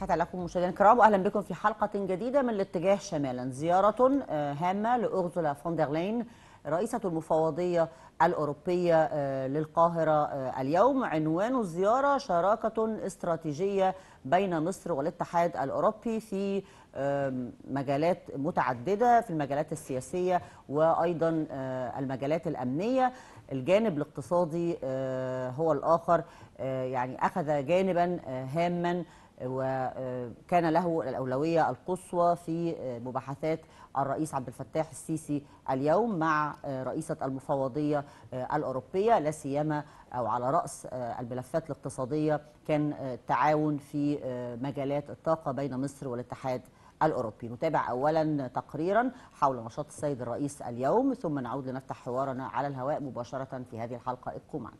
تحياتي لكم مشاهدينا الكرام واهلا بكم في حلقه جديده من الاتجاه شمالا زياره آه، هامه لاورزولا فوندرلاين رئيسة المفوضية الأوروبية آه، للقاهرة آه، اليوم عنوان الزيارة شراكة استراتيجية بين مصر والاتحاد الأوروبي في آم، مجالات متعددة في المجالات السياسية وأيضا آه، المجالات الأمنية الجانب الاقتصادي آه، هو الآخر آه، يعني أخذ جانبا آه، هاما وكان له الأولوية القصوى في مباحثات الرئيس عبد الفتاح السيسي اليوم مع رئيسة المفوضية الأوروبية لا سيما أو على رأس الملفات الاقتصادية كان التعاون في مجالات الطاقة بين مصر والاتحاد الأوروبي نتابع أولا تقريرا حول نشاط السيد الرئيس اليوم ثم نعود لنفتح حوارنا على الهواء مباشرة في هذه الحلقة ابقوا معنا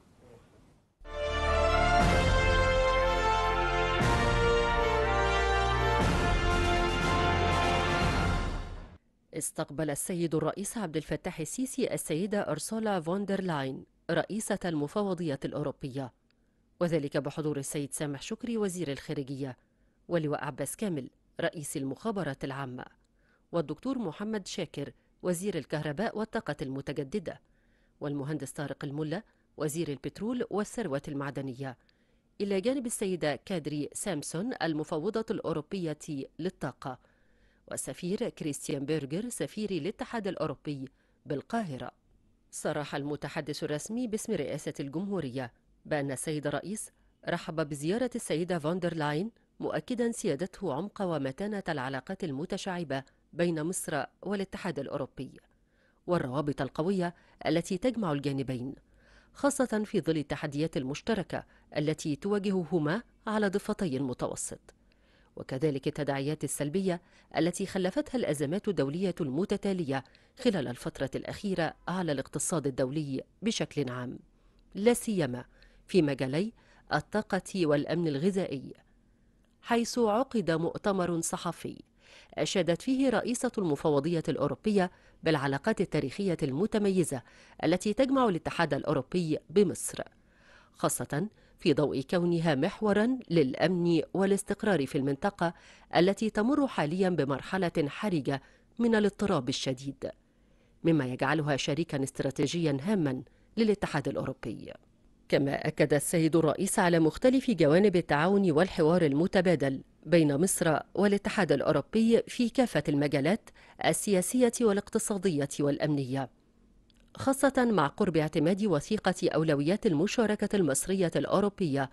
استقبل السيد الرئيس عبد الفتاح السيسي السيدة أرسولا فوندر لاين رئيسة المفوضية الأوروبية وذلك بحضور السيد سامح شكري وزير الخارجية ولواء عباس كامل رئيس المخابرات العامة والدكتور محمد شاكر وزير الكهرباء والطاقة المتجددة والمهندس طارق الملا وزير البترول والثروة المعدنية إلى جانب السيدة كادري سامسون المفوضة الأوروبية للطاقة والسفير كريستيان بيرجر سفير الاتحاد الأوروبي بالقاهرة صرح المتحدث الرسمي باسم رئاسة الجمهورية بأن السيد الرئيس رحب بزيارة السيدة فوندر لاين مؤكدا سيادته عمق ومتانة العلاقات المتشعبة بين مصر والاتحاد الأوروبي والروابط القوية التي تجمع الجانبين خاصة في ظل التحديات المشتركة التي تواجههما على ضفتي المتوسط وكذلك التداعيات السلبية التي خلفتها الأزمات الدولية المتتالية خلال الفترة الأخيرة على الاقتصاد الدولي بشكل عام لا سيما في مجالي الطاقة والأمن الغذائي حيث عقد مؤتمر صحفي أشادت فيه رئيسة المفوضية الأوروبية بالعلاقات التاريخية المتميزة التي تجمع الاتحاد الأوروبي بمصر خاصة في ضوء كونها محورا للامن والاستقرار في المنطقه التي تمر حاليا بمرحله حرجه من الاضطراب الشديد مما يجعلها شريكا استراتيجيا هاما للاتحاد الاوروبي كما اكد السيد الرئيس على مختلف جوانب التعاون والحوار المتبادل بين مصر والاتحاد الاوروبي في كافه المجالات السياسيه والاقتصاديه والامنيه خاصة مع قرب اعتماد وثيقة أولويات المشاركة المصرية الأوروبية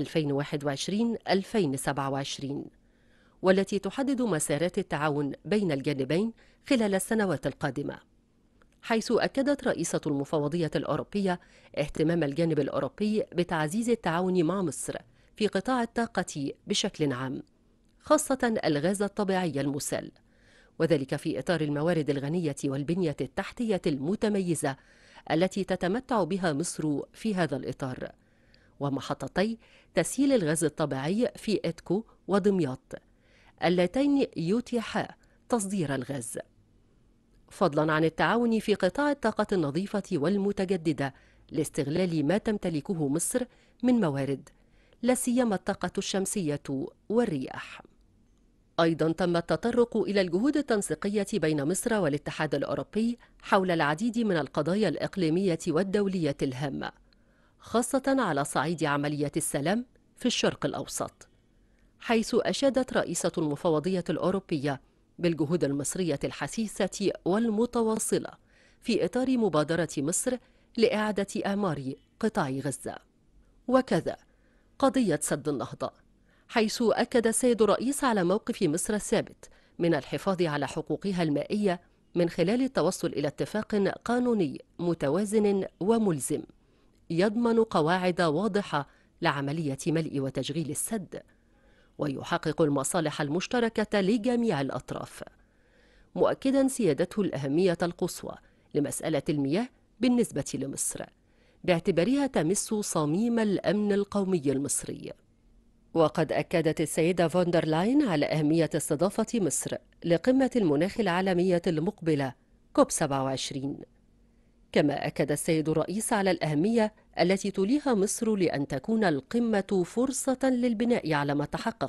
2021-2027 والتي تحدد مسارات التعاون بين الجانبين خلال السنوات القادمة حيث أكدت رئيسة المفوضية الأوروبية اهتمام الجانب الأوروبي بتعزيز التعاون مع مصر في قطاع الطاقة بشكل عام خاصة الغاز الطبيعي المسال وذلك في إطار الموارد الغنية والبنية التحتية المتميزة التي تتمتع بها مصر في هذا الإطار ومحطتي تسييل الغاز الطبيعي في إتكو ودمياط اللتين يتيحا تصدير الغاز فضلا عن التعاون في قطاع الطاقة النظيفة والمتجددة لاستغلال ما تمتلكه مصر من موارد لا سيما الطاقة الشمسية والرياح أيضا تم التطرق إلى الجهود التنسيقية بين مصر والاتحاد الأوروبي حول العديد من القضايا الإقليمية والدولية الهامة خاصة على صعيد عملية السلام في الشرق الأوسط حيث أشادت رئيسة المفوضية الأوروبية بالجهود المصرية الحثيثة والمتواصلة في إطار مبادرة مصر لإعادة أعمار قطاع غزة وكذا قضية سد النهضة حيث أكد السيد الرئيس على موقف مصر الثابت من الحفاظ على حقوقها المائية من خلال التوصل إلى اتفاق قانوني متوازن وملزم يضمن قواعد واضحة لعملية ملء وتشغيل السد ويحقق المصالح المشتركة لجميع الأطراف مؤكدا سيادته الأهمية القصوى لمسألة المياه بالنسبة لمصر باعتبارها تمس صميم الأمن القومي المصري وقد أكدت السيدة فوندر لاين على أهمية استضافة مصر لقمة المناخ العالمية المقبلة كوب 27 كما أكد السيد الرئيس على الأهمية التي توليها مصر لأن تكون القمة فرصة للبناء على ما تحقق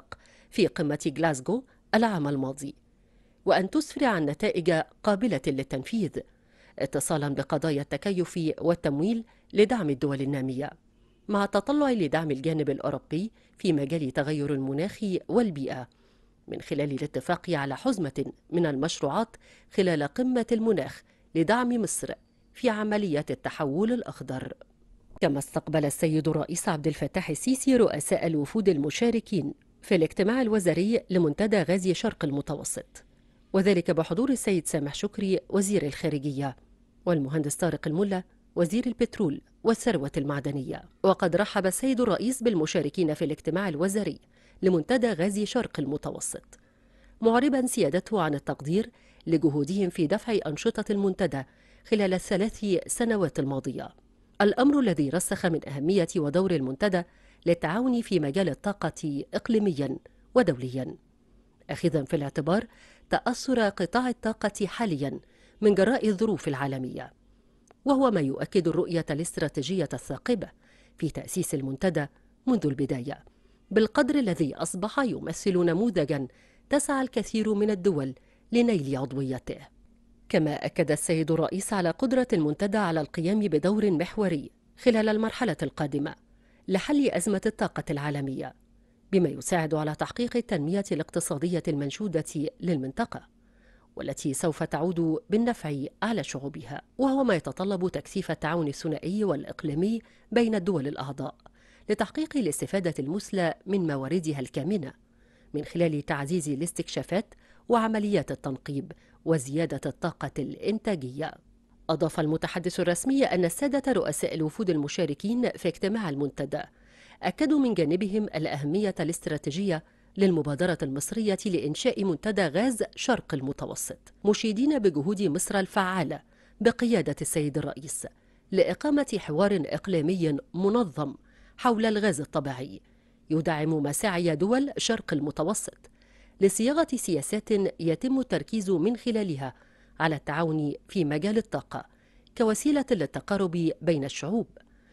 في قمة غلاسكو العام الماضي وأن تسفر عن نتائج قابلة للتنفيذ اتصالا بقضايا التكيف والتمويل لدعم الدول النامية مع التطلع لدعم الجانب الأوروبي في مجال تغير المناخ والبيئة من خلال الاتفاق على حزمة من المشروعات خلال قمة المناخ لدعم مصر في عملية التحول الأخضر كما استقبل السيد الرئيس عبد الفتاح السيسي رؤساء الوفود المشاركين في الاجتماع الوزاري لمنتدى غاز شرق المتوسط وذلك بحضور السيد سامح شكري وزير الخارجية والمهندس طارق الملا وزير البترول والثروة المعدنية وقد رحب السيد الرئيس بالمشاركين في الاجتماع الوزاري لمنتدى غاز شرق المتوسط معربا سيادته عن التقدير لجهودهم في دفع أنشطة المنتدى خلال الثلاث سنوات الماضية الأمر الذي رسخ من أهمية ودور المنتدى للتعاون في مجال الطاقة إقليميا ودوليا أخذا في الاعتبار تأثر قطاع الطاقة حاليا من جراء الظروف العالمية وهو ما يؤكد الرؤية الاستراتيجية الثاقبة في تأسيس المنتدى منذ البداية بالقدر الذي أصبح يمثل نموذجا تسعى الكثير من الدول لنيل عضويته كما أكد السيد الرئيس على قدرة المنتدى على القيام بدور محوري خلال المرحلة القادمة لحل أزمة الطاقة العالمية بما يساعد على تحقيق التنمية الاقتصادية المنشودة للمنطقة والتي سوف تعود بالنفع على شعوبها وهو ما يتطلب تكثيف التعاون الثنائي والإقليمي بين الدول الأعضاء لتحقيق الاستفادة المثلى من مواردها الكامنة من خلال تعزيز الاستكشافات وعمليات التنقيب وزيادة الطاقة الإنتاجية أضاف المتحدث الرسمي أن السادة رؤساء الوفود المشاركين في اجتماع المنتدى أكدوا من جانبهم الأهمية الاستراتيجية للمبادرة المصرية لإنشاء منتدى غاز شرق المتوسط مشيدين بجهود مصر الفعالة بقيادة السيد الرئيس لإقامة حوار إقليمي منظم حول الغاز الطبيعي يدعم مساعي دول شرق المتوسط لصياغة سياسات يتم التركيز من خلالها على التعاون في مجال الطاقة كوسيلة للتقارب بين الشعوب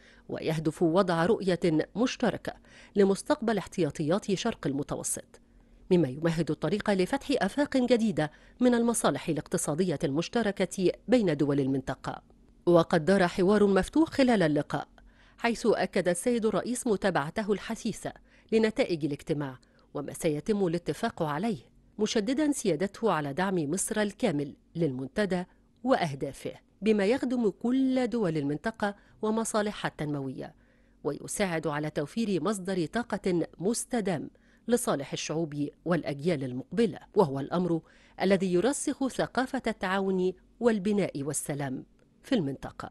ويهدف وضع رؤية مشتركة لمستقبل احتياطيات شرق المتوسط مما يمهد الطريق لفتح آفاق جديدة من المصالح الاقتصادية المشتركة بين دول المنطقة وقد دار حوار مفتوح خلال اللقاء حيث أكد السيد الرئيس متابعته الحثيثة لنتائج الاجتماع وما سيتم الاتفاق عليه مشددا سيادته على دعم مصر الكامل للمنتدى وأهدافه بما يخدم كل دول المنطقة ومصالحها التنموية ويساعد على توفير مصدر طاقة مستدام لصالح الشعوب والأجيال المقبلة وهو الأمر الذي يرسخ ثقافة التعاون والبناء والسلام في المنطقة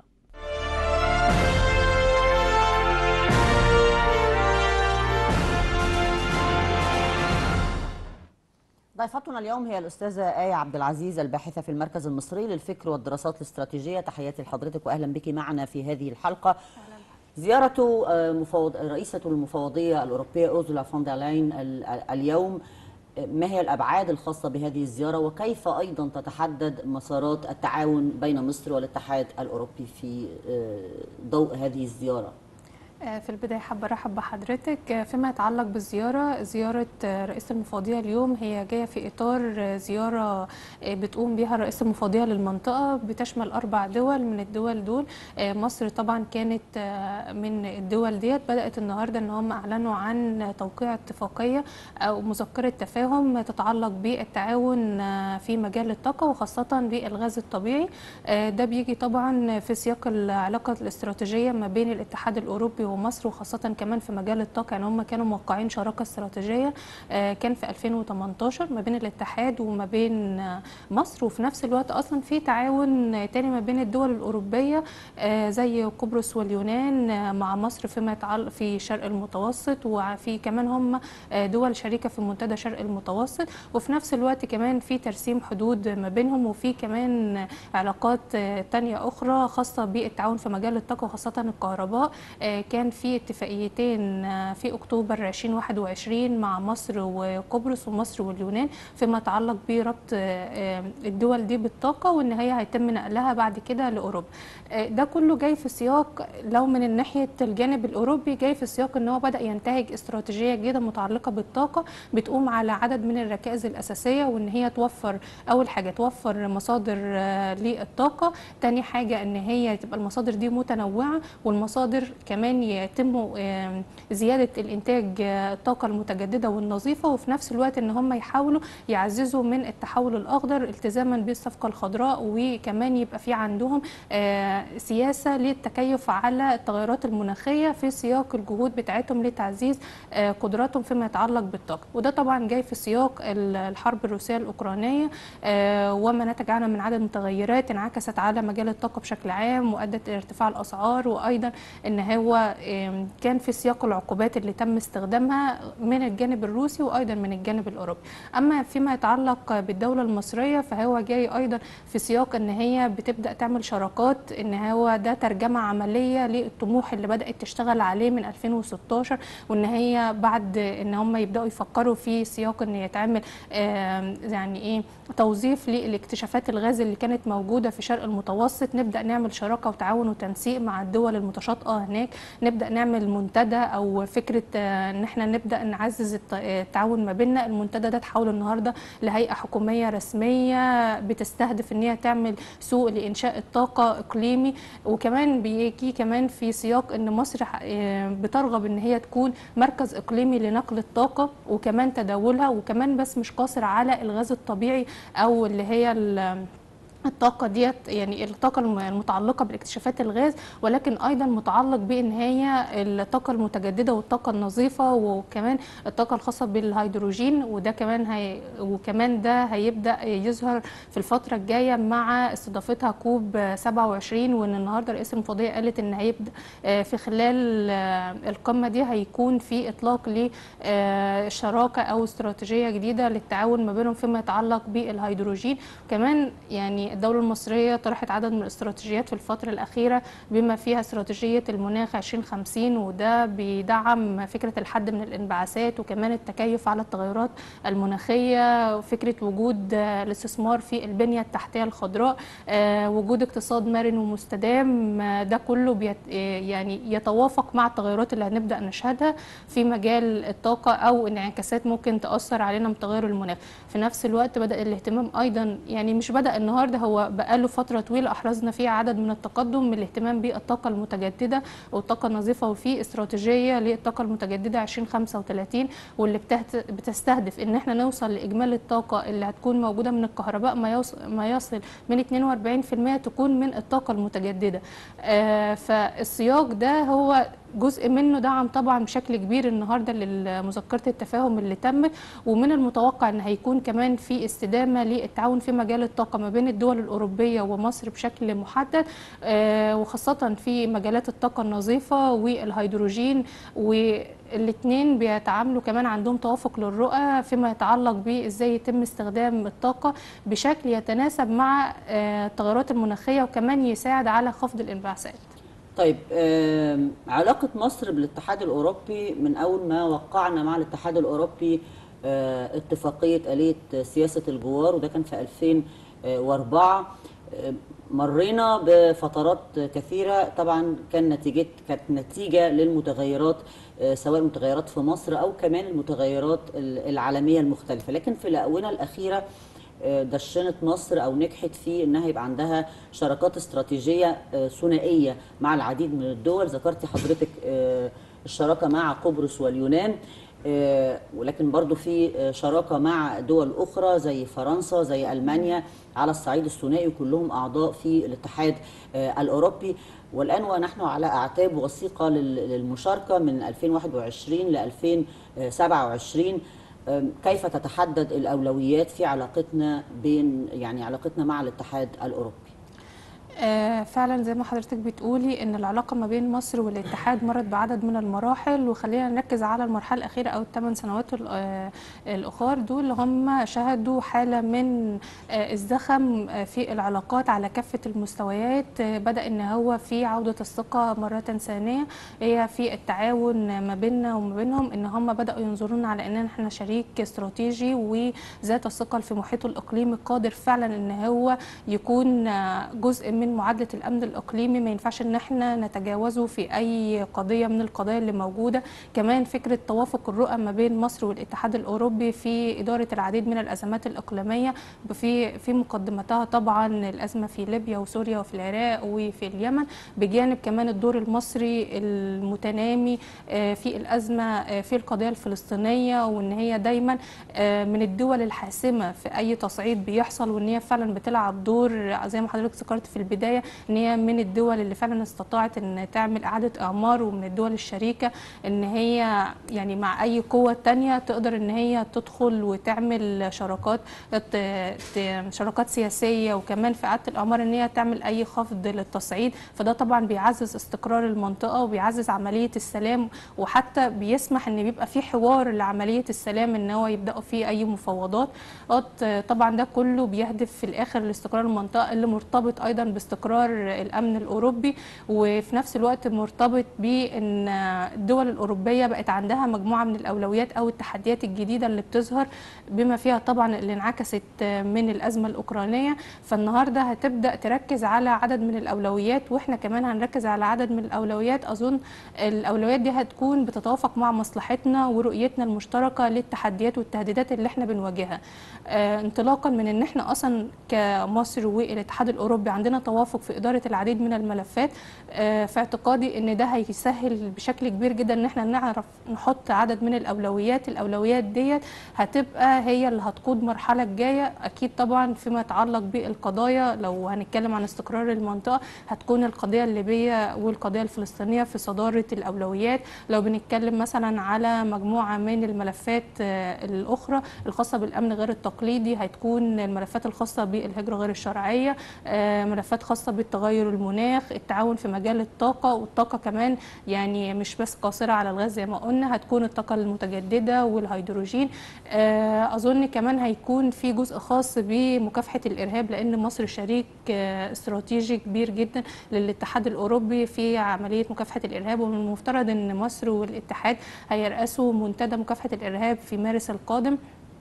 ضيفتنا اليوم هي الأستاذة آية عبد العزيز الباحثة في المركز المصري للفكر والدراسات الاستراتيجية تحياتي لحضرتك وأهلا بك معنا في هذه الحلقة زيارة مفوض رئيسة المفوضية الأوروبية أوزولا فوندرلاين اليوم ما هي الأبعاد الخاصة بهذه الزيارة وكيف أيضا تتحدد مسارات التعاون بين مصر والاتحاد الأوروبي في ضوء هذه الزيارة؟ في البداية حابة أرحب بحضرتك فيما يتعلق بالزيارة زيارة رئيس المفوضية اليوم هي جاية في إطار زيارة بتقوم بها رئيس المفوضية للمنطقة بتشمل أربع دول من الدول دول مصر طبعا كانت من الدول ديت بدأت النهاردة أن هم أعلنوا عن توقيع اتفاقية أو مذكرة تفاهم تتعلق بالتعاون في مجال الطاقة وخاصة بالغاز الطبيعي ده بيجي طبعا في سياق العلاقة الاستراتيجية ما بين الاتحاد الأوروبي ومصر وخاصة كمان في مجال الطاقة يعني هم كانوا موقعين شراكة استراتيجية كان في 2018 ما بين الاتحاد وما بين مصر وفي نفس الوقت أصلا في تعاون تاني ما بين الدول الأوروبية زي قبرص واليونان مع مصر فيما يتعلق في شرق المتوسط وفي كمان هم دول شريكة في منتدى شرق المتوسط وفي نفس الوقت كمان في ترسيم حدود ما بينهم وفي كمان علاقات تانية أخرى خاصة بالتعاون في مجال الطاقة وخاصة الكهرباء كان في اتفاقيتين آه، في اكتوبر 2021 مع مصر وقبرص ومصر واليونان فيما يتعلق بربط آه، آه، الدول دي بالطاقه وان هي هيتم نقلها بعد كده لاوروبا آه، ده كله جاي في سياق لو من ناحيه الجانب الاوروبي جاي في سياق ان هو بدا ينتهج استراتيجيه جديده متعلقه بالطاقه بتقوم على عدد من الركائز الاساسيه وان هي توفر اول حاجه توفر مصادر آه، للطاقه تاني حاجه ان هي تبقى المصادر دي متنوعه والمصادر كمان يتم آه، زياده الانتاج آه، الطاقه المتجدده والنظيفه وفي نفس الوقت ان هم يحاولوا يعززوا من التحول الاخضر التزاما بالصفقه الخضراء وكمان يبقى في عندهم آه، سياسه للتكيف على التغيرات المناخيه في سياق الجهود بتاعتهم لتعزيز آه، قدراتهم فيما يتعلق بالطاقه وده طبعا جاي في سياق ال- الحرب الروسيه الاوكرانيه آه، وما نتج عنها من عدد متغيرات انعكست على مجال الطاقه بشكل عام وادت الى ارتفاع الاسعار وايضا ان هو آم، كان في سياق العقوبات اللي تم استخدامها من الجانب الروسي وايضا من الجانب الاوروبي اما فيما يتعلق بالدوله المصريه فهو جاي ايضا في سياق ان هي بتبدا تعمل شراكات ان هو ده ترجمه عمليه للطموح اللي بدات تشتغل عليه من 2016 وان هي بعد ان هم يبداوا يفكروا في سياق ان يتعمل آم، يعني ايه توظيف للاكتشافات الغاز اللي كانت موجوده في شرق المتوسط نبدا نعمل شراكه وتعاون وتنسيق مع الدول المتشاطئه هناك نبدا نعمل منتدى او فكره آه، ان احنا نبدا نعزز الت- آه، التعاون ما بيننا المنتدى ده تحول النهارده لهيئه حكوميه رسميه بتستهدف ان هي تعمل سوق لانشاء الطاقه اقليمي وكمان بيجي كمان في سياق ان مصر ح- آه، بترغب ان هي تكون مركز اقليمي لنقل الطاقه وكمان تداولها وكمان بس مش قاصر على الغاز الطبيعي او اللي هي ال- الطاقة ديت يعني الطاقة الم- المتعلقة بالاكتشافات الغاز ولكن أيضا متعلق بأن هي الطاقة المتجددة والطاقة النظيفة وكمان الطاقة الخاصة بالهيدروجين وده كمان هي وكمان ده هيبدأ يظهر في الفترة الجاية مع استضافتها كوب 27 وأن النهاردة رئيس المفوضية قالت أن هيبدأ آه، في خلال آه، القمة دي هيكون في إطلاق لشراكة أو استراتيجية جديدة للتعاون ما بينهم فيما يتعلق بالهيدروجين كمان يعني الدولة المصرية طرحت عدد من الاستراتيجيات في الفترة الأخيرة بما فيها استراتيجية المناخ 2050 وده بيدعم فكرة الحد من الانبعاثات وكمان التكيف على التغيرات المناخية وفكرة وجود آه، الاستثمار في البنية التحتية الخضراء آه، وجود اقتصاد مرن ومستدام آه، ده كله بيت آه، يعني يتوافق مع التغيرات اللي هنبدأ نشهدها في مجال الطاقة أو انعكاسات ممكن تأثر علينا من تغير المناخ في نفس الوقت بدأ الاهتمام أيضا يعني مش بدأ النهاردة هو بقاله فترة طويلة أحرزنا فيها عدد من التقدم من الاهتمام بالطاقة المتجددة والطاقة النظيفة وفي استراتيجية للطاقة المتجددة 2035 واللي بتهت- بتستهدف إن احنا نوصل لإجمالي الطاقة اللي هتكون موجودة من الكهرباء ما يوصل, ما يصل من 42% تكون من الطاقة المتجددة آه، فالسياق ده هو جزء منه دعم طبعا بشكل كبير النهارده لمذكره التفاهم اللي تمت ومن المتوقع ان هيكون كمان في استدامه للتعاون في مجال الطاقه ما بين الدول الاوروبيه ومصر بشكل محدد آه، وخاصه في مجالات الطاقه النظيفه والهيدروجين والاثنين بيتعاملوا كمان عندهم توافق للرؤى فيما يتعلق بازاي يتم استخدام الطاقه بشكل يتناسب مع آه، التغيرات المناخيه وكمان يساعد على خفض الانبعاثات طيب آم، علاقة مصر بالاتحاد الأوروبي من أول ما وقعنا مع الاتحاد الأوروبي آه، اتفاقية آلية سياسة الجوار وده كان في 2004 آه، مرينا بفترات كثيرة طبعا كان نتيجة كانت نتيجة للمتغيرات آه، سواء المتغيرات في مصر أو كمان المتغيرات العالمية المختلفة لكن في الآونة الأخيرة آه، دشنت مصر او نجحت في انها يبقى عندها شراكات استراتيجيه آه، ثنائيه مع العديد من الدول ذكرتي حضرتك آه، الشراكه مع قبرص واليونان آه، ولكن برضو في آه، شراكه مع دول اخرى زي فرنسا زي المانيا على الصعيد الثنائي كلهم اعضاء في الاتحاد آه، الاوروبي والان ونحن على اعتاب وثيقه لل- للمشاركه من 2021 ل 2027 أم، كيف تتحدد الأولويات في علاقتنا بين يعني علاقتنا مع الاتحاد الأوروبي آه، فعلا زي ما حضرتك بتقولي ان العلاقه ما بين مصر والاتحاد مرت بعدد من المراحل وخلينا نركز على المرحله الاخيره او الثمان سنوات ال- آه، الاخر دول اللي هم شهدوا حاله من آه، الزخم آه، في العلاقات على كافه المستويات آه، بدا ان هو في عوده الثقه مره ثانيه هي في التعاون ما بيننا وما بينهم ان هم بداوا ينظرون على اننا احنا شريك استراتيجي وذات الثقل في محيطه الاقليمي قادر فعلا ان هو يكون آه، جزء من معادله الامن الاقليمي ما ينفعش ان احنا نتجاوزه في اي قضيه من القضايا اللي موجوده كمان فكره توافق الرؤى ما بين مصر والاتحاد الاوروبي في اداره العديد من الازمات الاقليميه في في مقدمتها طبعا الازمه في ليبيا وسوريا وفي العراق وفي اليمن بجانب كمان الدور المصري المتنامي آه، في الازمه آه، في القضيه الفلسطينيه وان هي دايما آه، من الدول الحاسمه في اي تصعيد بيحصل وان هي فعلا بتلعب دور زي ما حضرتك ذكرت في البدايه ان هي من الدول اللي فعلا استطاعت ان تعمل اعاده اعمار ومن الدول الشريكه ان هي يعني مع اي قوه تانية تقدر ان هي تدخل وتعمل شراكات ت- ت- شراكات سياسيه وكمان في اعاده الاعمار ان هي تعمل اي خفض للتصعيد فده طبعا بيعزز استقرار المنطقه وبيعزز عمليه السلام وحتى بيسمح ان بيبقى في حوار لعمليه السلام ان هو يبداوا فيه اي مفاوضات آه، طبعا ده كله بيهدف في الاخر لاستقرار المنطقه اللي مرتبط ايضا باستقرار الامن الاوروبي وفي نفس الوقت مرتبط بان الدول الاوروبيه بقت عندها مجموعه من الاولويات او التحديات الجديده اللي بتظهر بما فيها طبعا اللي انعكست من الازمه الاوكرانيه فالنهارده هتبدا تركز على عدد من الاولويات واحنا كمان هنركز على عدد من الاولويات اظن الاولويات دي هتكون بتتوافق مع مصلحتنا ورؤيتنا المشتركه للتحديات والتهديدات اللي احنا بنواجهها آه، انطلاقا من ان احنا اصلا كمصر والاتحاد الاوروبي عندنا توافق في اداره العديد من الملفات آه، في اعتقادي ان ده هيسهل بشكل كبير جدا ان احنا نعرف نحط عدد من الاولويات الاولويات ديت هتبقى هي اللي هتقود مرحله الجايه اكيد طبعا فيما يتعلق بالقضايا لو هنتكلم عن استقرار المنطقه هتكون القضيه الليبيه والقضيه الفلسطينيه في صداره الاولويات لو بنتكلم مثلا على مجموعه من الملفات آه، الاخرى الخاصه بالامن غير التقليدي هتكون الملفات الخاصه بالهجره غير الشرعيه آه، ملفات خاصه بالتغير المناخ التعاون في مجال الطاقه والطاقه كمان يعني مش بس قاصره على الغاز زي ما قلنا هتكون الطاقه المتجدده والهيدروجين آه، اظن كمان هيكون في جزء خاص بمكافحه الارهاب لان مصر شريك آه، استراتيجي كبير جدا للاتحاد الاوروبي في عمليه مكافحه الارهاب ومن المفترض ان مصر والاتحاد هيرأسوا منتدى مكافحه الارهاب في مارس القادم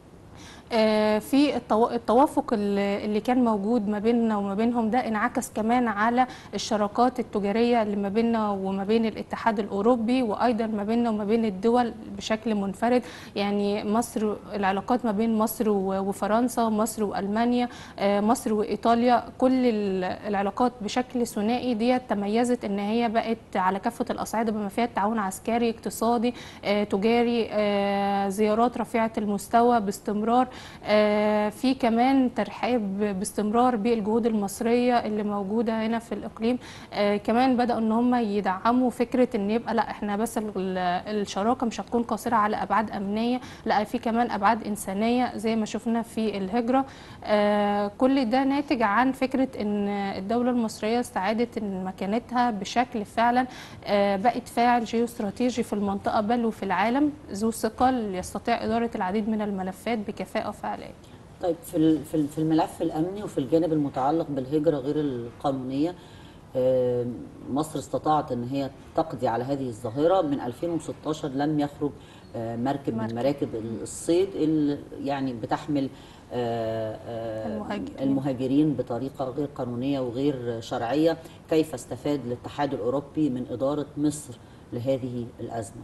آه، في التوا- التوافق اللي اللي كان موجود ما بيننا وما بينهم ده انعكس كمان على الشراكات التجارية اللي ما بيننا وما بين الاتحاد الأوروبي وأيضا ما بيننا وما بين الدول بشكل منفرد يعني مصر العلاقات ما بين مصر و- وفرنسا مصر وألمانيا آه، مصر وإيطاليا كل ال- العلاقات بشكل ثنائي ديت تميزت ان هي بقت على كافة الأصعدة بما فيها التعاون عسكري اقتصادي آه، تجاري آه، زيارات رفيعة المستوى باستمرار آه، في كمان ترحيب باستمرار بالجهود المصرية اللي موجودة هنا في الإقليم آه، كمان بدأوا ان هم يدعموا فكرة ان يبقى لا احنا بس ال- الشراكة مش هتكون قاصرة على أبعاد أمنية لا في كمان أبعاد إنسانية زي ما شفنا في الهجرة آه، كل ده ناتج عن فكرة ان الدولة المصرية استعادت إن مكانتها بشكل فعلا آه، بقت فاعل جيوستراتيجي في المنطقة بل وفي العالم ذو ثقل يستطيع إدارة العديد من الملفات بكفاءة وفعالية طيب في ال- في ال- في الملف الامني وفي الجانب المتعلق بالهجره غير القانونيه آه، مصر استطاعت ان هي تقضي على هذه الظاهره من 2016 لم يخرج آه، مركب من مركب. مراكب الصيد اللي يعني بتحمل آه، آه، المهاجرين. المهاجرين بطريقه غير قانونيه وغير شرعيه كيف استفاد الاتحاد الاوروبي من اداره مصر لهذه الازمه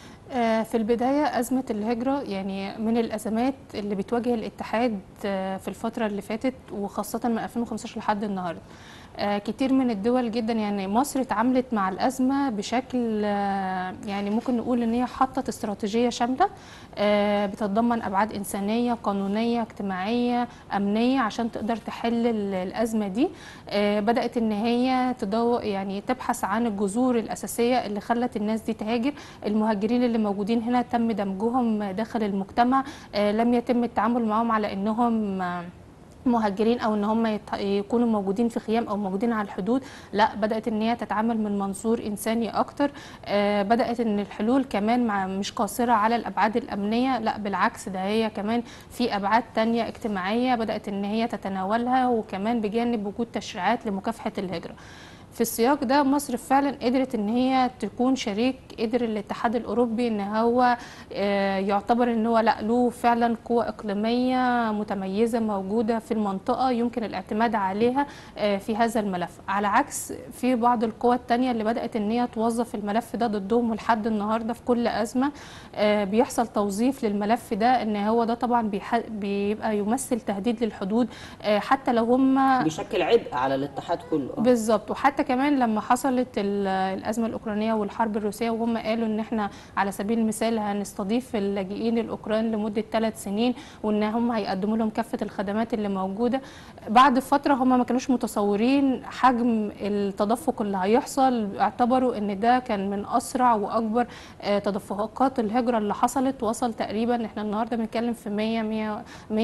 آه، في البداية أزمة الهجرة يعني من الأزمات اللي بتواجه الاتحاد آه، في الفترة اللي فاتت وخاصة من 2015 لحد النهاردة آه، كتير من الدول جدا يعني مصر اتعاملت مع الأزمة بشكل آه، يعني ممكن نقول إن هي حطت استراتيجية شاملة آه، بتتضمن أبعاد إنسانية قانونية اجتماعية أمنية عشان تقدر تحل ال- الأزمة دي آه، بدأت إن هي تدور يعني تبحث عن الجذور الأساسية اللي خلت الناس دي تهاجر المهاجرين اللي موجودين هنا تم دمجهم داخل المجتمع آه، لم يتم التعامل معهم على إنهم آه، مهاجرين او ان هم يت- يكونوا موجودين في خيام او موجودين على الحدود لا بدات ان هي تتعامل من منظور انساني اكتر آه، بدات ان الحلول كمان مع مش قاصره على الابعاد الامنيه لا بالعكس ده هي كمان في ابعاد تانية اجتماعيه بدات ان هي تتناولها وكمان بجانب وجود تشريعات لمكافحه الهجره في السياق ده مصر فعلا قدرت ان هي تكون شريك قدر الاتحاد الاوروبي ان هو آه، يعتبر ان هو لا له فعلا قوه اقليميه متميزه موجوده في المنطقه يمكن الاعتماد عليها آه، في هذا الملف على عكس في بعض القوى التانية اللي بدات ان هي توظف الملف ده ضدهم ولحد النهارده في كل ازمه آه، بيحصل توظيف للملف ده ان هو ده طبعا بيح- بيبقى يمثل تهديد للحدود آه، حتى لو هم بيشكل عبء على الاتحاد كله آه. بالظبط وحتى كمان لما حصلت ال- الازمه الاوكرانيه والحرب الروسيه وهم قالوا ان احنا على سبيل المثال هنستضيف اللاجئين الاوكران لمده ثلاث سنين وان هم هيقدموا لهم كافه الخدمات اللي موجوده بعد فتره هم ما كانوش متصورين حجم التدفق اللي هيحصل اعتبروا ان ده كان من اسرع واكبر آه، تدفقات الهجره اللي حصلت وصل تقريبا احنا النهارده بنتكلم في 100 100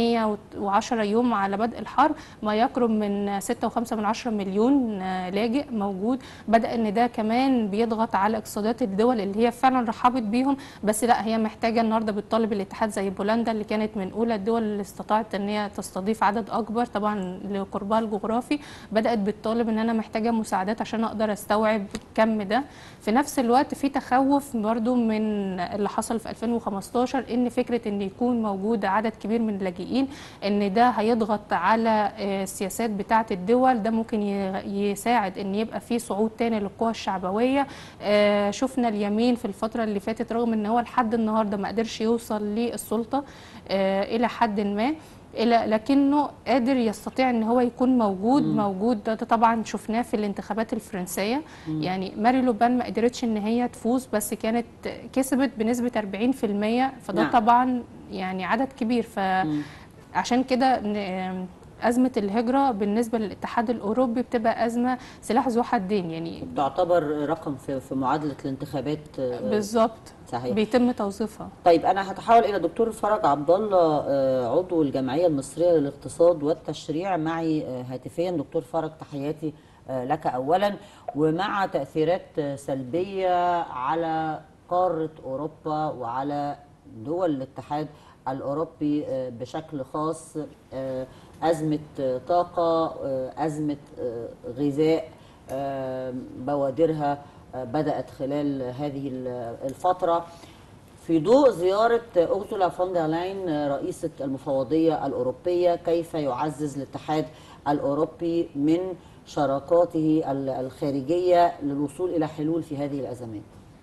110 يوم على بدء الحرب ما يقرب من 6.5 من 10 مليون آه، لاجئ موجود بدا ان ده كمان بيضغط على اقتصادات الدول اللي هي فعلا رحبت بيهم بس لا هي محتاجه النهارده بتطالب الاتحاد زي بولندا اللي كانت من اولى الدول اللي استطاعت ان هي تستضيف عدد اكبر طبعا لقربها الجغرافي بدات بتطالب ان انا محتاجه مساعدات عشان اقدر استوعب الكم ده في نفس الوقت في تخوف برضو من اللي حصل في 2015 ان فكره ان يكون موجود عدد كبير من اللاجئين ان ده هيضغط على آه، السياسات بتاعه الدول ده ممكن ي- يساعد ان يبقى في صعود تاني للقوى الشعبويه آه، شفنا اليمين في الفتره اللي فاتت رغم ان هو لحد النهارده ما قدرش يوصل للسلطه آه، الى حد ما إلى لكنه قادر يستطيع ان هو يكون موجود مم. موجود ده, ده طبعا شفناه في الانتخابات الفرنسيه مم. يعني ماري لوبان ما قدرتش ان هي تفوز بس كانت كسبت بنسبه 40% فده نعم. نعم. طبعا يعني عدد كبير فعشان كده ن- أزمة الهجرة بالنسبة للاتحاد الأوروبي بتبقى أزمة سلاح ذو حدين يعني تعتبر رقم في في معادله الانتخابات آه، بالظبط صحيح بيتم توظيفها طيب انا هتحول الى دكتور فرج عبد الله آه، عضو الجمعيه المصريه للاقتصاد والتشريع معي آه، هاتفيا دكتور فرج تحياتي آه، لك اولا ومع تاثيرات آه، سلبيه على قاره اوروبا وعلى دول الاتحاد الاوروبي آه، بشكل خاص آه، ازمه آه، طاقه آه، ازمه آه، غذاء آه، بوادرها آه، بدات خلال هذه ال- الفتره في ضوء زيارة أرسولا فون دير لاين رئيسة المفوضية الأوروبية كيف يعزز الاتحاد الأوروبي من شراكاته ال- الخارجية للوصول إلى حلول في هذه الأزمات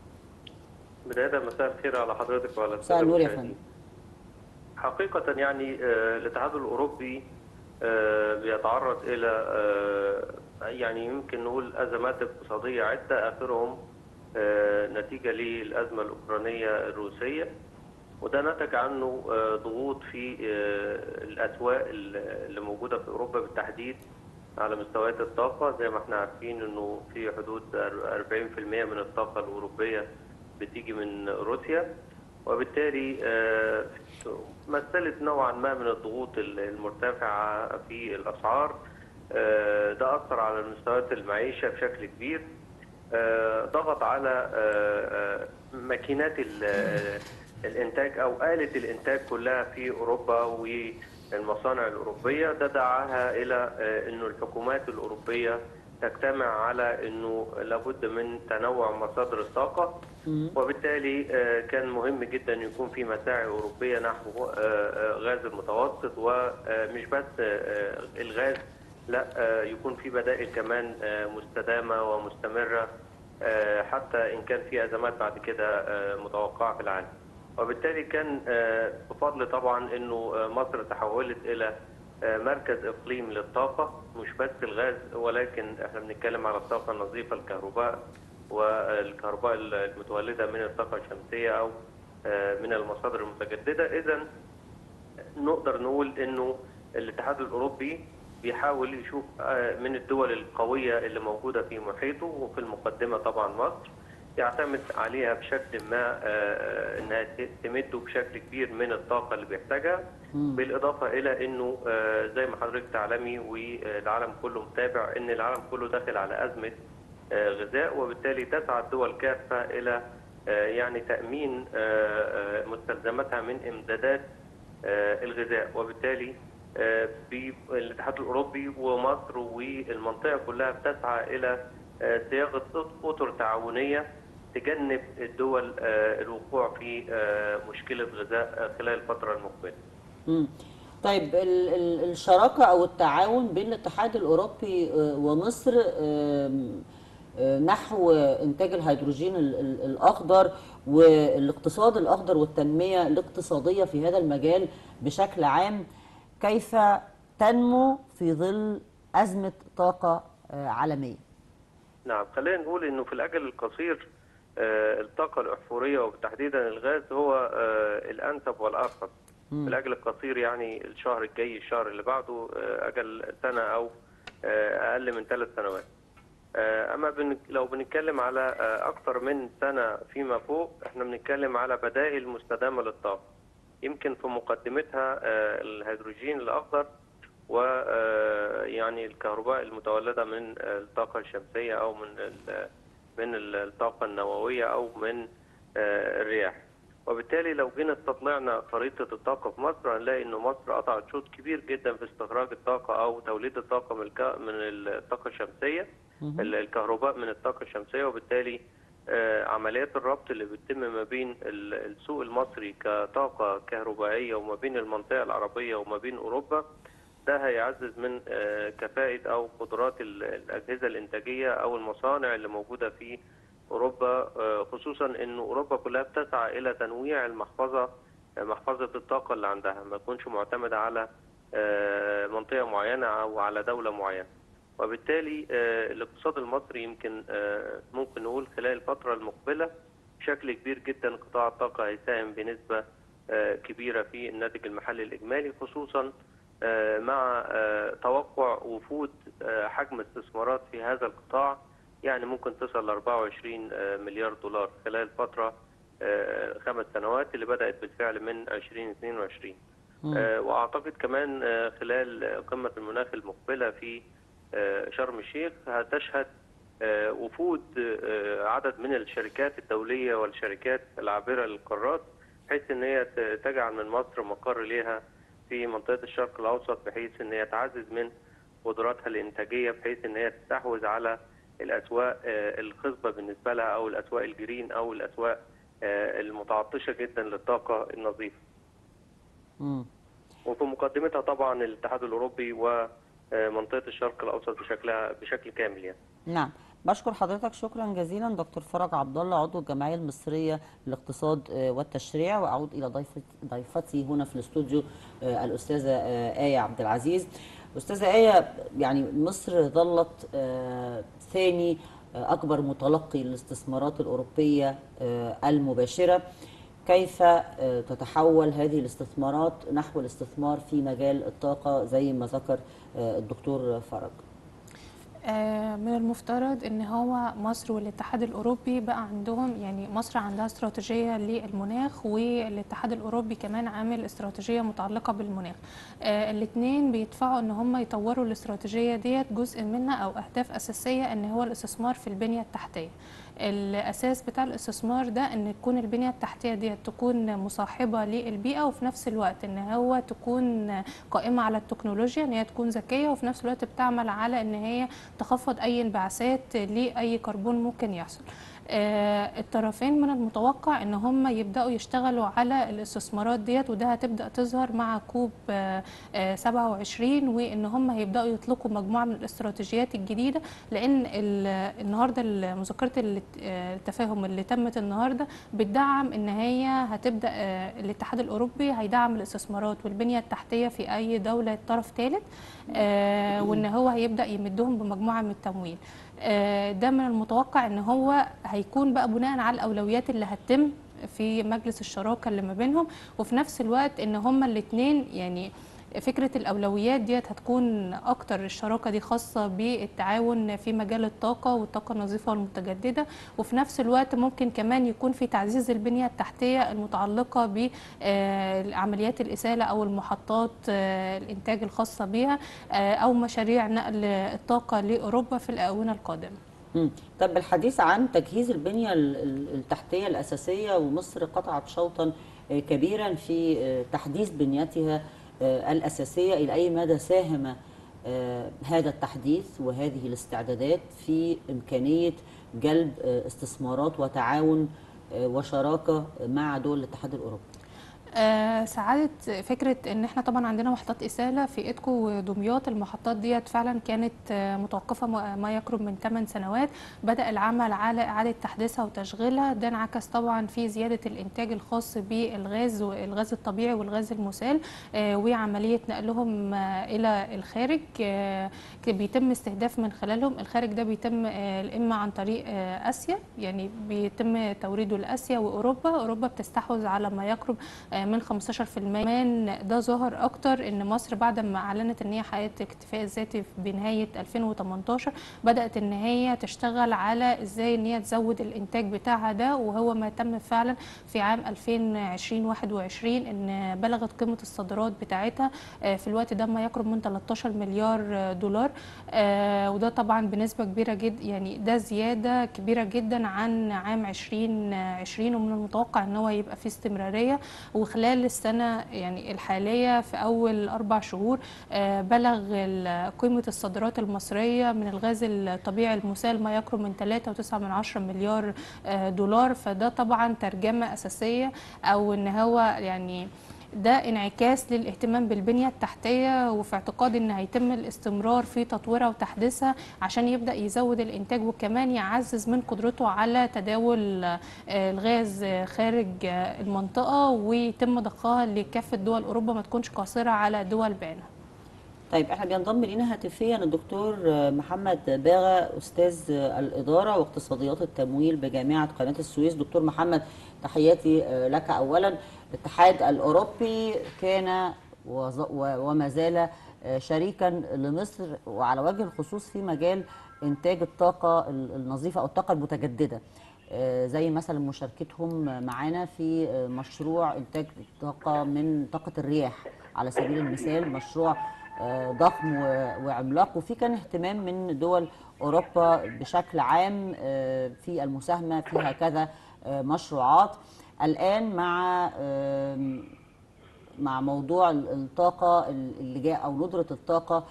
بداية مساء الخير على حضرتك وعلى مساء السادة النور يا المشاهدين. فندم حقيقة يعني آه، الاتحاد الأوروبي آه، بيتعرض إلى آه، يعني يمكن نقول أزمات اقتصادية عدة آخرهم آه، نتيجة للأزمة الأوكرانية الروسية وده نتج عنه آه، ضغوط في آه، الأسواق اللي موجودة في أوروبا بالتحديد على مستويات الطاقة زي ما احنا عارفين انه في حدود 40% من الطاقة الأوروبية بتيجي من روسيا وبالتالي آه، مثلت نوعا ما من الضغوط المرتفعة في الأسعار آه، ده أثر على مستويات المعيشة بشكل كبير آه، ضغط على آه، آه، ماكينات ال- آه، الإنتاج أو آلة الإنتاج كلها في أوروبا والمصانع الأوروبية ده دعاها إلى آه، أنه الحكومات الأوروبية تجتمع على أنه لابد من تنوع مصادر الطاقة وبالتالي آه، كان مهم جدا يكون في مساعي أوروبية نحو آه، آه، غاز المتوسط ومش بس آه، آه، الغاز لا آه، يكون في بدائل كمان آه، مستدامة ومستمرة آه، حتى إن كان في أزمات بعد كده آه، متوقعة في العالم وبالتالي كان آه، بفضل طبعا أنه آه، مصر تحولت إلى آه، مركز إقليم للطاقة مش بس الغاز ولكن احنا بنتكلم على الطاقة النظيفة الكهرباء والكهرباء المتولدة من الطاقة الشمسية أو آه، من المصادر المتجددة إذا نقدر نقول انه الاتحاد الاوروبي بيحاول يشوف آه، من الدول القويه اللي موجوده في محيطه وفي المقدمه طبعا مصر يعتمد عليها بشكل ما آه، انها ت- تمده بشكل كبير من الطاقه اللي بيحتاجها بالاضافه الى انه آه، زي ما حضرتك تعلمي والعالم كله متابع ان العالم كله داخل على ازمه آه، غذاء وبالتالي تسعى الدول كافه الى آه، يعني تامين آه، آه، مستلزماتها من امدادات آه، الغذاء وبالتالي آه، بي- الاتحاد الاوروبي ومصر والمنطقه كلها بتسعى الى آه، صياغه اطر تعاونيه تجنب الدول آه، الوقوع في آه، مشكله غذاء آه، خلال الفتره المقبله. مم. طيب ال- ال- الشراكة أو التعاون بين الاتحاد الأوروبي آه، ومصر آم، آه، نحو إنتاج الهيدروجين ال- ال- الأخضر والاقتصاد الأخضر والتنمية الاقتصادية في هذا المجال بشكل عام كيف تنمو في ظل أزمة طاقة آه، عالمية؟ نعم خلينا نقول انه في الاجل القصير آه، الطاقه الاحفوريه وتحديدا الغاز هو آه، الانسب والارخص في الاجل القصير يعني الشهر الجاي الشهر اللي بعده آه، اجل سنه او آه، اقل من ثلاث سنوات آه، اما بن- لو بنتكلم على آه، اكثر من سنه فيما فوق احنا بنتكلم على بدائل مستدامه للطاقه يمكن في مقدمتها آه، الهيدروجين الاخضر ويعني الكهرباء المتولده من آه، الطاقه الشمسيه او من ال- من ال- الطاقه النوويه او من آه، الرياح وبالتالي لو جينا استطلعنا خريطه الطاقه في مصر هنلاقي انه مصر قطعت شوط كبير جدا في استخراج الطاقه او توليد الطاقه من الك- من الطاقه الشمسيه ال- الكهرباء من الطاقه الشمسيه وبالتالي آه، عمليات الربط اللي بتتم ما بين ال- السوق المصري كطاقه كهربائيه وما بين المنطقه العربيه وما بين اوروبا ده هيعزز من آه، كفاءة أو قدرات ال- الأجهزة الإنتاجية أو المصانع اللي موجودة في أوروبا آه، خصوصا أن أوروبا كلها بتسعى إلى تنويع المحفظة آه، محفظة الطاقة اللي عندها ما تكونش معتمدة على آه، منطقة معينة أو على دولة معينة وبالتالي آه، الاقتصاد المصري يمكن آه، ممكن نقول خلال الفترة المقبلة بشكل كبير جدا قطاع الطاقة هيساهم بنسبة آه، كبيرة في الناتج المحلي الإجمالي خصوصا آه، مع آه، توقع وفود آه، حجم استثمارات في هذا القطاع يعني ممكن تصل ل 24 آه، مليار دولار خلال فترة آه، خمس سنوات اللي بدأت بالفعل من 2022 آه، وأعتقد كمان آه، خلال آه، قمة المناخ المقبلة في آه، شرم الشيخ هتشهد آه، وفود آه، عدد من الشركات الدولية والشركات العابرة للقارات بحيث ان هي ت- تجعل من مصر مقر ليها في منطقة الشرق الأوسط بحيث ان هي تعزز من قدراتها الإنتاجية بحيث ان هي تستحوذ على الأسواق آه، الخصبة بالنسبة لها أو الأسواق الجرين أو الأسواق آه، المتعطشة جدا للطاقة النظيفة مم. وفي مقدمتها طبعا الاتحاد الأوروبي ومنطقة الشرق الأوسط بشكلها بشكل كامل يعني نعم بشكر حضرتك شكرا جزيلا دكتور فرج عبد الله عضو الجمعيه المصريه للاقتصاد آه، والتشريع واعود الى ضيفتي ضيفتي هنا في الاستوديو آه، الاستاذه آه، ايه عبد العزيز استاذه ايه يعني مصر ظلت آه، ثاني آه، اكبر متلقي للاستثمارات الاوروبيه آه، المباشره كيف آه، تتحول هذه الاستثمارات نحو الاستثمار في مجال الطاقه زي ما ذكر آه، الدكتور فرج آه، من المفترض ان هو مصر والاتحاد الاوروبي بقى عندهم يعني مصر عندها استراتيجيه للمناخ والاتحاد الاوروبي كمان عامل استراتيجيه متعلقه بالمناخ الاثنين بيدفعوا ان هم يطوروا الاستراتيجيه ديت جزء منها او اهداف اساسيه ان هو الاستثمار في البنيه التحتيه الاساس بتاع الاستثمار ده ان تكون البنيه التحتيه دي تكون مصاحبه للبيئه وفي نفس الوقت ان هو تكون قائمه على التكنولوجيا ان هي تكون ذكيه وفي نفس الوقت بتعمل على ان هي تخفض اي انبعاثات لاي كربون ممكن يحصل آه، الطرفين من المتوقع ان هم يبداوا يشتغلوا على الاستثمارات ديت وده هتبدا تظهر مع كوب آه، آه، 27 وان هم هيبداوا يطلقوا مجموعه من الاستراتيجيات الجديده لان ال- النهارده مذكره ال- آه، التفاهم اللي تمت النهارده بتدعم ان هي هتبدا آه، الاتحاد الاوروبي هيدعم الاستثمارات والبنيه التحتيه في اي دوله طرف ثالث آه، وان هو هيبدا يمدهم بمجموعه من التمويل آه، ده من المتوقع ان هو هيكون بقى بناء على الاولويات اللي هتتم في مجلس الشراكه اللي ما بينهم وفي نفس الوقت ان هما الاثنين يعني فكره الاولويات ديت هتكون اكتر الشراكه دي خاصه بالتعاون في مجال الطاقه والطاقه النظيفه والمتجدده وفي نفس الوقت ممكن كمان يكون في تعزيز البنيه التحتيه المتعلقه بعمليات الاساله او المحطات آه، الانتاج الخاصه بها آه، او مشاريع نقل الطاقه لاوروبا في الاونه القادمه مم. طب بالحديث عن تجهيز البنية ال- ال- التحتية الأساسية ومصر قطعت شوطا آه، كبيرا في آه، تحديث بنيتها آه، الأساسية إلى أي مدى ساهم آه، هذا التحديث وهذه الاستعدادات في إمكانية جلب آه، استثمارات وتعاون آه، وشراكة مع دول الاتحاد الأوروبي آه، سعادة فكرة ان احنا طبعا عندنا محطات اسالة في ايدكو ودمياط المحطات ديت فعلا كانت آه، متوقفة م- ما يقرب من 8 سنوات بدأ العمل على اعادة تحديثها وتشغيلها ده انعكس طبعا في زيادة الانتاج الخاص بالغاز والغاز الطبيعي والغاز المسال آه، وعملية نقلهم آه، الى الخارج آه، ك- بيتم استهداف من خلالهم الخارج ده بيتم آه، اما عن طريق آه، اسيا يعني بيتم توريده لاسيا واوروبا اوروبا بتستحوذ على ما يقرب آه، من 15% كمان ده ظهر اكتر ان مصر بعد ما اعلنت ان هي حققت الاكتفاء الذاتي بنهايه 2018 بدات ان هي تشتغل على ازاي ان هي تزود الانتاج بتاعها ده وهو ما تم فعلا في عام 2020 21 ان بلغت قيمه الصادرات بتاعتها آه، في الوقت ده ما يقرب من 13 مليار آه، دولار آه، وده طبعا بنسبه كبيره جدا يعني ده زياده كبيره جدا عن عام 2020 ومن المتوقع ان هو يبقى فيه استمراريه وخلال السنه يعني الحاليه في اول اربع شهور آه، بلغ ال- قيمه الصادرات المصريه من الغاز الطبيعي المسال ما يقرب من 3.9 من عشرة مليار آه، دولار فده طبعا ترجمه اساسيه او ان هو يعني ده انعكاس للاهتمام بالبنية التحتية وفي اعتقاد ان هيتم الاستمرار في تطويرها وتحديثها عشان يبدأ يزود الانتاج وكمان يعزز من قدرته على تداول آه، الغاز آه، خارج آه، المنطقة ويتم ضخها لكافة دول اوروبا ما تكونش قاصرة على دول بعينها طيب احنا بينضم لنا هاتفيا الدكتور محمد باغا استاذ الاداره واقتصاديات التمويل بجامعه قناه السويس دكتور محمد تحياتي لك اولا الاتحاد الاوروبي كان وظ- و- وما زال شريكا لمصر وعلى وجه الخصوص في مجال انتاج الطاقه النظيفه او الطاقه المتجدده آه، زي مثلا مشاركتهم معانا في آه، مشروع انتاج طاقه من طاقه الرياح على سبيل المثال مشروع آه، ضخم و- وعملاق وفي كان اهتمام من دول اوروبا بشكل عام آه، في المساهمه في هكذا آه، مشروعات الان مع آم، مع موضوع ال- الطاقة اللي جاء أو ندرة الطاقة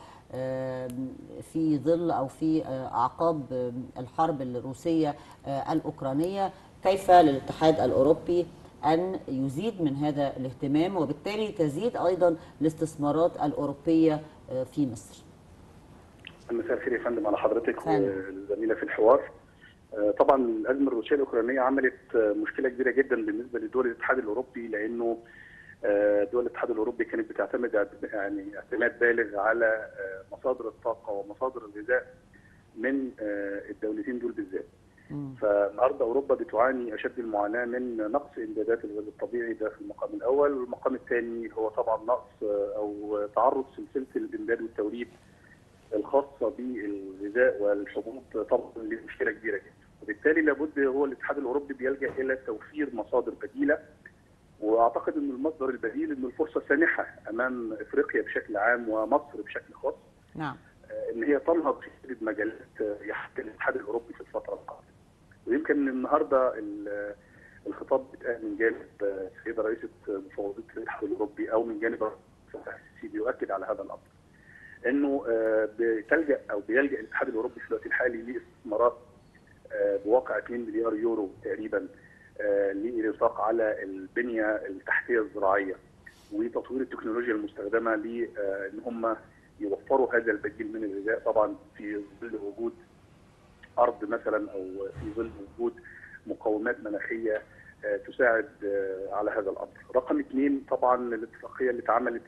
آم، في ظل أو في آه، أعقاب آم، الحرب الروسية آه، الأوكرانية كيف للاتحاد الأوروبي أن يزيد من هذا الاهتمام وبالتالي تزيد أيضا الاستثمارات الأوروبية آه، في مصر مساء الخير يا فندم على حضرتك فندم. والزميله في الحوار آه، طبعا الازمه الروسيه الاوكرانيه عملت آه، مشكله كبيره جدا بالنسبه لدول الاتحاد الاوروبي لانه آه، دول الاتحاد الاوروبي كانت بتعتمد اعت- يعني اعتماد بالغ على آه، مصادر الطاقه ومصادر الغذاء من آه، الدولتين دول بالذات. مم. فالنهارده اوروبا بتعاني اشد المعاناه من نقص امدادات الغاز الطبيعي ده في المقام الاول، والمقام الثاني هو طبعا نقص آه، او تعرض سلسله الامداد والتوريد الخاصه بالغذاء والحبوب طبعا لمشكله كبيره جدا وبالتالي لابد هو الاتحاد الاوروبي بيلجا الى توفير مصادر بديله واعتقد ان المصدر البديل انه الفرصه سانحه امام افريقيا بشكل عام ومصر بشكل خاص نعم آه، ان هي تنهض في عدة مجالات آه، يحتل الاتحاد الاوروبي في الفتره القادمه ويمكن النهارده ال- الخطاب بيتقال من جانب آه، السيده رئيسه مفوضيه الاتحاد الاوروبي او من جانب الرئيس فتح السيسي بيؤكد على هذا الامر انه آه، بتلجا او بيلجا الاتحاد الاوروبي في الوقت الحالي لاستثمارات آه، بواقع 2 مليار يورو تقريبا آه، للانفاق على البنيه التحتيه الزراعيه وتطوير التكنولوجيا المستخدمه لان هم يوفروا هذا البديل من الغذاء طبعا في ظل وجود ارض مثلا او في ظل وجود مقومات مناخيه آه، تساعد آه، على هذا الامر. رقم اثنين طبعا الاتفاقيه اللي اتعملت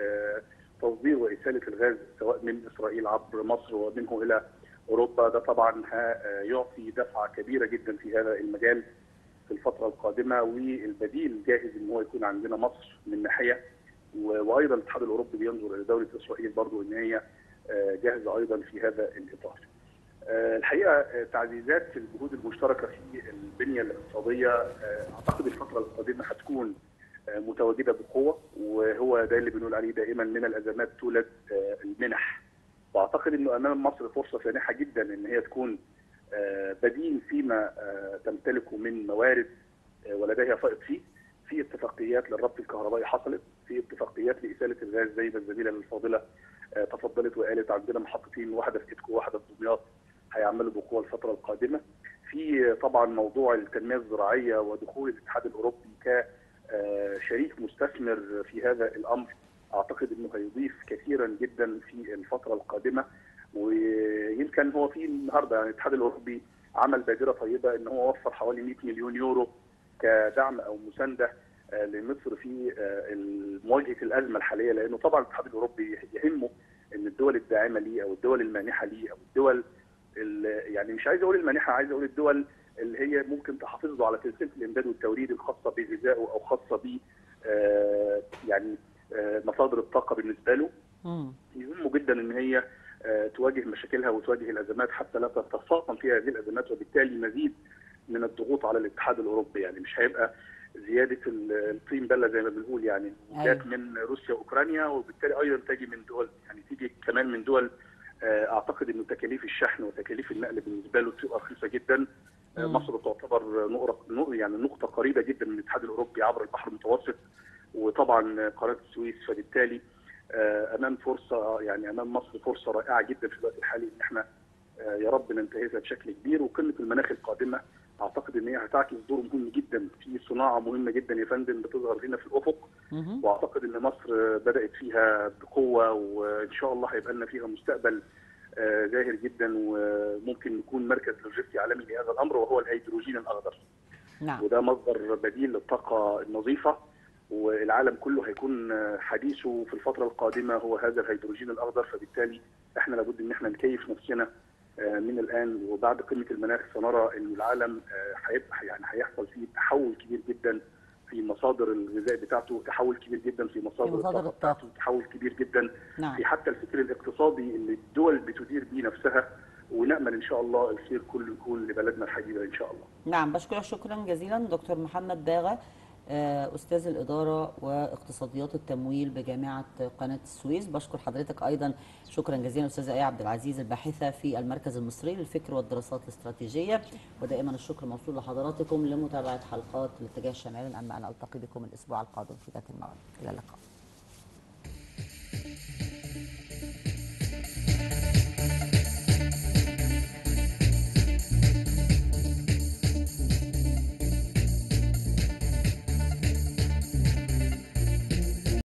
لتصدير واساله الغاز سواء من اسرائيل عبر مصر ومنه الى اوروبا ده طبعا ها- آه، يعطي دفعه كبيره جدا في هذا المجال في الفتره القادمه والبديل جاهز ان هو يكون عندنا مصر من ناحيه و- وايضا الاتحاد الاوروبي بينظر الى دوله اسرائيل برضو ان هي آه، جاهزه ايضا في هذا الاطار. آه، الحقيقه آه، تعزيزات الجهود المشتركه في البنيه الاقتصاديه آه، اعتقد الفتره القادمه هتكون آه، متواجده بقوه وهو ده اللي بنقول عليه دائما من الازمات تولد آه، المنح. واعتقد انه امام مصر فرصه سانحه جدا ان هي تكون آه، بديل فيما آه، تمتلكه من موارد آه، ولديها فائض فيه في اتفاقيات للربط الكهربائي حصلت في اتفاقيات لاساله الغاز زي ما الزميله الفاضله آه، تفضلت وقالت عندنا محطتين واحده في اتكو وواحده في دمياط هيعملوا بقوه الفتره القادمه في طبعا موضوع التنميه الزراعيه ودخول الاتحاد الاوروبي كشريك مستثمر في هذا الامر اعتقد انه هيضيف كثيرا جدا في الفتره القادمه ويمكن هو في النهارده يعني الاتحاد الاوروبي عمل بادره طيبه ان هو وفر حوالي 100 مليون يورو كدعم او مسانده آه، لمصر في آه، مواجهه الازمه الحاليه لانه طبعا الاتحاد الاوروبي يهمه ان الدول الداعمه ليه او الدول المانحه ليه او الدول ال- يعني مش عايز اقول المانحه عايز اقول الدول اللي هي ممكن تحافظ له على سلسله الامداد والتوريد الخاصه بغذائه او خاصه ب آه، يعني آه، مصادر الطاقه بالنسبه له مم. يهمه جدا ان هي آه، تواجه مشاكلها وتواجه الازمات حتى لا تتفاقم فيها هذه الازمات وبالتالي مزيد من الضغوط على الاتحاد الاوروبي يعني مش هيبقى زياده ال- الطين بله زي ما بنقول يعني جات من روسيا واوكرانيا وبالتالي ايضا تجي من دول يعني تيجي كمان من دول آه، اعتقد انه تكاليف الشحن وتكاليف النقل بالنسبه له بتبقى رخيصه جدا آه، مم. مصر تعتبر نقطه نق- يعني نقطه قريبه جدا من الاتحاد الاوروبي عبر البحر المتوسط وطبعا قناه السويس فبالتالي آه، امام فرصه يعني امام مصر فرصه رائعه جدا في الوقت الحالي ان احنا آه، يا رب ننتهزها بشكل كبير وقمه المناخ القادمه اعتقد ان هي هتعكس دور مهم جدا في صناعه مهمه جدا يا فندم بتظهر هنا في الافق مهم. واعتقد ان مصر بدات فيها بقوه وان شاء الله هيبقى لنا فيها مستقبل آه، زاهر جدا وممكن نكون مركز لوجستي عالمي لهذا الامر وهو الهيدروجين الاخضر نعم وده مصدر بديل للطاقه النظيفه والعالم كله هيكون حديثه في الفتره القادمه هو هذا الهيدروجين الاخضر فبالتالي احنا لابد ان احنا نكيف نفسنا آه، من الان وبعد قمه المناخ سنرى ان العالم آه، هيبقى يعني هيحصل فيه تحول كبير جدا في مصادر الغذاء بتاعته تحول كبير جدا في مصادر, مصادر الطاقه الطاقة. بتاعته تحول كبير جدا نعم في حتى الفكر الاقتصادي اللي الدول بتدير بيه نفسها ونامل ان شاء الله الخير كله يكون لبلدنا الحبيبه ان شاء الله نعم بشكرك شكرا جزيلا دكتور محمد باغا آه، أستاذ الإدارة واقتصاديات التمويل بجامعة قناة السويس بشكر حضرتك أيضا شكرا جزيلا أستاذة آية عبد العزيز الباحثة في المركز المصري للفكر والدراسات الاستراتيجية ودائما الشكر موصول لحضراتكم لمتابعة حلقات الاتجاه الشمالي أما أنا ألتقي بكم الأسبوع القادم في ذات الموعد إلى اللقاء